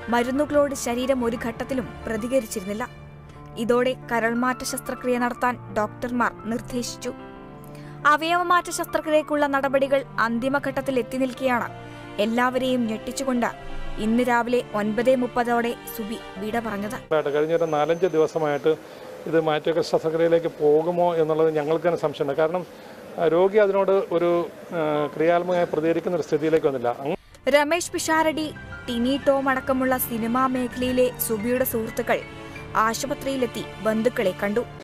മരുന്നുകളോട് ശരീരം ഒരു ഘട്ടത്തിലും പ്രതികരിച്ചിരുന്നില്ല ഇതോടെ കരൾമാറ്റ ശസ്ത്രക്രിയ നടത്താൻ ഡോക്ടർമാർ നിർദ്ദേശിച്ചു അവയവമാറ്റ ശസ്ത്രക്രിയക്കുള്ള നടപടികൾ അന്തിമഘട്ടത്തിൽ എത്തി നിൽക്കെയാണ് എല്ലാവരെയും ഞെട്ടിച്ചുകൊണ്ട് ഇന്ന് രാവിലെ ഒൻപത് മുപ്പതോടെ സുബി വിട പറഞ്ഞത് ആയിട്ട് കഴിഞ്ഞ ഒരു നാലഞ്ച് ദിവസമായിട്ട് ഇത് മാറ്റിവെക്കൽ ശസ്ത്രക്രിയയിലേക്ക് പോകുമോ എന്നുള്ളത് ഞങ്ങൾക്ക് തന്നെ സംശയമുണ്ട് കാരണം ആ, രോഗി അതിനോട് ഒരു ആ, ക്രിയാത്മകമായി പ്രതികരിക്കുന്ന ഒരു സ്ഥിതിയിലേക്ക് വന്നില്ല അങ്ങ് രമേശ് പിഷാരടി ടിനി ടോം അടക്കമുള്ള സിനിമാ മേഖലയിലെ സുബിയുടെ സുഹൃത്തുക്കൾ ആശുപത്രിയിലെത്തി ബന്ധുക്കളെ കണ്ടു